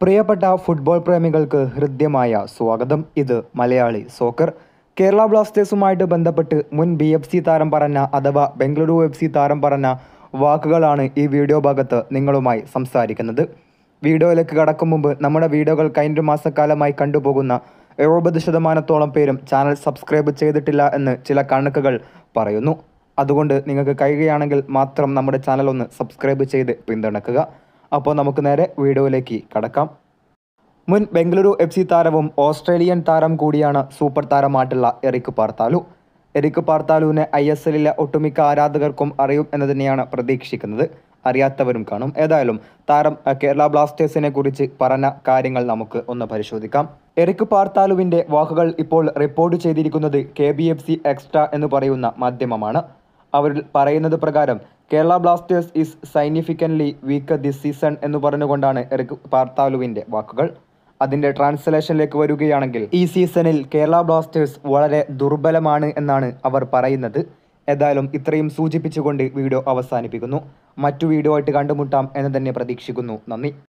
പ്രിയപ്പെട്ട ഫുട്ബോൾ പ്രേമികൾക്ക് ഹൃദ്യമായ സ്വാഗതം ഇത് മലയാളി സോക്കർ കേരള ബ്ലാസ്റ്റേഴ്സുമായിട്ട് ബന്ധപ്പെട്ട് മുൻ ബി എഫ് സി താരം പറഞ്ഞ അഥവാ ബംഗളൂരു എഫ് സി താരം പറഞ്ഞ വാക്കുകളാണ് ഈ വീഡിയോ ഭാഗത്ത് നിങ്ങളുമായി സംസാരിക്കുന്നത് വീഡിയോയിലേക്ക് കടക്കും മുമ്പ് നമ്മുടെ വീഡിയോകൾ കഴിഞ്ഞ മാസക്കാലമായി കണ്ടുപോകുന്ന എഴുപത് ശതമാനത്തോളം പേരും ചാനൽ സബ്സ്ക്രൈബ് ചെയ്തിട്ടില്ല എന്ന് ചില കണക്കുകൾ പറയുന്നു അതുകൊണ്ട് നിങ്ങൾക്ക് കഴിയുകയാണെങ്കിൽ മാത്രം നമ്മുടെ ചാനൽ ഒന്ന് സബ്സ്ക്രൈബ് ചെയ്ത് പിന്തുണക്കുക അപ്പോൾ നമുക്ക് നേരെ വീഡിയോയിലേക്ക് കടക്കാം മുൻ ബംഗളൂരു എഫ് സി താരവും ഓസ്ട്രേലിയൻ താരം കൂടിയാണ് സൂപ്പർ താരമായിട്ടുള്ള എറിക് പാർത്താലു എറിക് പാർത്താലുവിനെ ഐ എസ് എല്ലിലെ ഒട്ടുമിക്ക ആരാധകർക്കും അറിയും എന്ന് തന്നെയാണ് പ്രതീക്ഷിക്കുന്നത് അറിയാത്തവരും കാണും ഏതായാലും താരം അഹ്, കേരള ബ്ലാസ്റ്റേഴ്സിനെ കുറിച്ച് പറഞ്ഞ കാര്യങ്ങൾ നമുക്ക് ഒന്ന് പരിശോധിക്കാം എറിക് പാർത്താലുവിൻ്റെ വാക്കുകൾ ഇപ്പോൾ റിപ്പോർട്ട് ചെയ്തിരിക്കുന്നത് K B F C extra എന്ന് പറയുന്ന മാധ്യമമാണ് അവർ പറയുന്നത് പ്രകാരം Kerala Blasters is significantly weak this season എന്ന് പറഞ്ഞുകൊണ്ടാണ് എറിക് പാർത്താലുവിൻ്റെ വാക്കുകൾ അതിൻ്റെ ട്രാൻസ്ലേഷനിലേക്ക് വരികയാണെങ്കിൽ ഈ സീസണിൽ കേരള ബ്ലാസ്റ്റേഴ്സ് വളരെ ദുർബലമാണ് എന്നാണ് അവർ പറയുന്നത് ഏതായാലും ഇത്രയും സൂചിപ്പിച്ചുകൊണ്ട് വീഡിയോ അവസാനിപ്പിക്കുന്നു മറ്റു വീഡിയോ ആയിട്ട് കണ്ടുമുട്ടാം എന്ന് തന്നെ പ്രതീക്ഷിക്കുന്നു നന്ദി